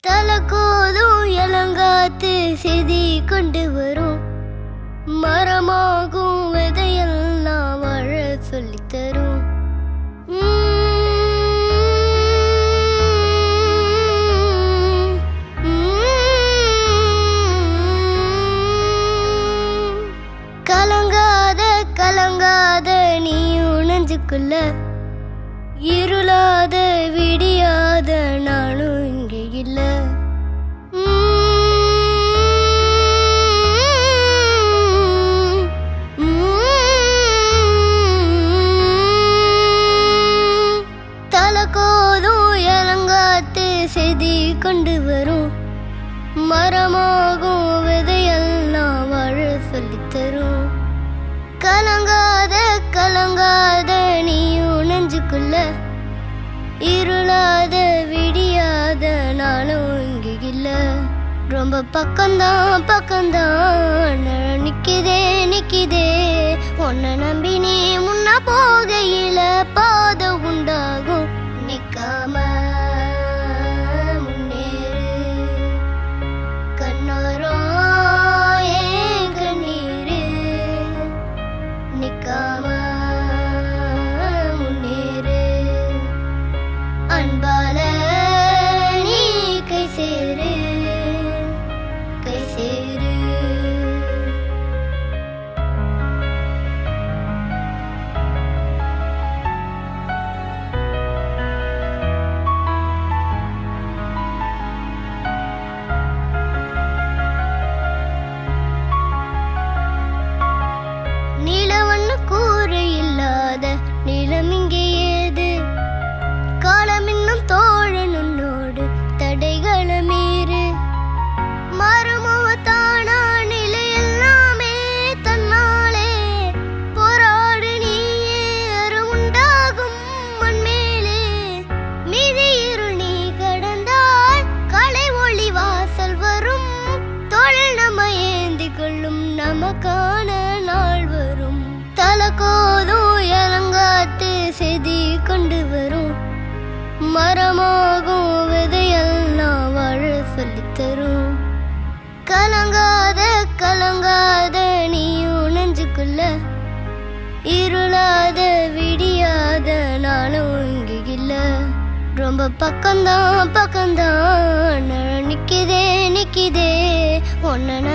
தலக்கோதும் இளங்காத்து செதி கொண்டு வரும் மரமாகும் விதையெல்லாம் வாழ சொல்லித் தரும் கலங்காத கலங்காத நீ உணஞ்சுக்குள்ள இருளாத விடியாத நானும் இங்கே இல்ல தலக்கோதும் இளங்காத்து செதி கொண்டு வரும் மரமாகும் விதையெல்லாம் வாழ சொல்லித் தரும் கலங்காத கலங்காத நீ உணஞ்சுக்குள்ள இருளாத விடியாத நானும் இங்க இல்ல ரொம்ப பக்கம்தான் பக்கம்தான் நிழல் நிக்குதே நிக்குதே உன்னை நம்பி நீ முன்ன போகையில பாத உண்டாகும் நிக்காம முன்னேறு கண்ணோரோ ஏன் கண்ணீரு நிக்காம முன்னேறு அன்பால நீ கை சேரு கை சேரு நிலவண்ண கூறு இல்லாத நிலம் இங்கே ஏது காலம் இன்னும் தோழன் உன்னோடு தடைகளை மீறு மறுமுகத்தானா நிலை எல்லாமே தன்னாலே போராடு நீயே அருமுண்டாகும் மண்மேலே மீதி இருள் நீ கடந்தால் கலை ஒளி வாசல் வரும் தொழில் நம்ம ஏந்தி கொள்ளும் நமக்கான நாள் வரும் தலக்கோதும் இளங்காத்து செதி கொண்டு வரும் மரமாகும் விதையெல்லாம் வாழ சொல்லித் தரும் கலங்காத கலங்காத நீ உணஞ்சுக்குள்ள இருளாத விடியாத நானும் இங்க இல்ல ரொம்ப பக்கம்தான் பக்கம்தான் நிழல் நிக்குதே நிக்குதே உன்னை